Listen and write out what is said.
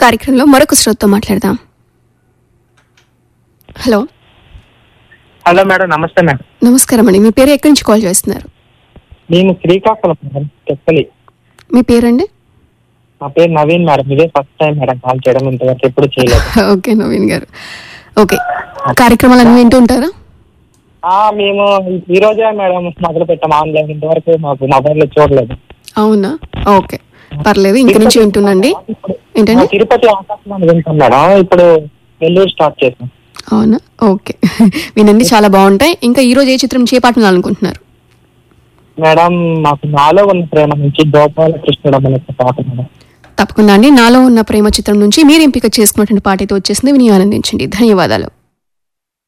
కార్యక్రమంలో మరొక శ్రోతతో మాట్లాడదాం హలో హలో మేడం నమస్తే మేడం నమస్కారం అండి మీ పేరు ఎక్కడి నుంచి కాల్ చేస్తున్నారు నేను శ్రీకాకుళం మేడం చెప్పలి మీ పేరండి నా పేరు నవీన్ మేడం ఇదే ఫస్ట్ టైం మేడం కాల్ చేయడం ఇంతవరకు ఎప్పుడు చేయలేదు ఓకే నవీన్ గారు ఓకే కార్యక్రమాలన్నీ వింటూ ఉంటారా ఆ మేము ఈ రోజే మేడం మొదలు పెట్టాం ఆన్లైన్ ఇంతవరకు మాకు మొబైల్ లో చూడలేదు అవునా ఓకే పర్లేదు ఇంక నుంచి వింటున్నాండి ఇప్పుడు ఏంటండి తిరుపతి ఆకాశవాణి వింటాం మేడం ఇప్పుడు నెల్లూరు స్టార్ట్ చేసాం అవునా ఓకే వినండి చాలా బాగుంటాయి ఇంకా ఈ రోజు ఏ చిత్రం చేపట్టాలనుకుంటున్నారు మేడం మాకు నాలో ఉన్న ప్రేమ నుంచి గోపాలకృష్ణుడు అనే ఒక పాట మేడం తప్పకుండా అండి నాలో ఉన్న ప్రేమ చిత్రం నుంచి మీరు ఎంపిక చేసుకున్నటువంటి పాట అయితే వచ్చేసింది విని ఆనందించండి ధన్యవాదాలు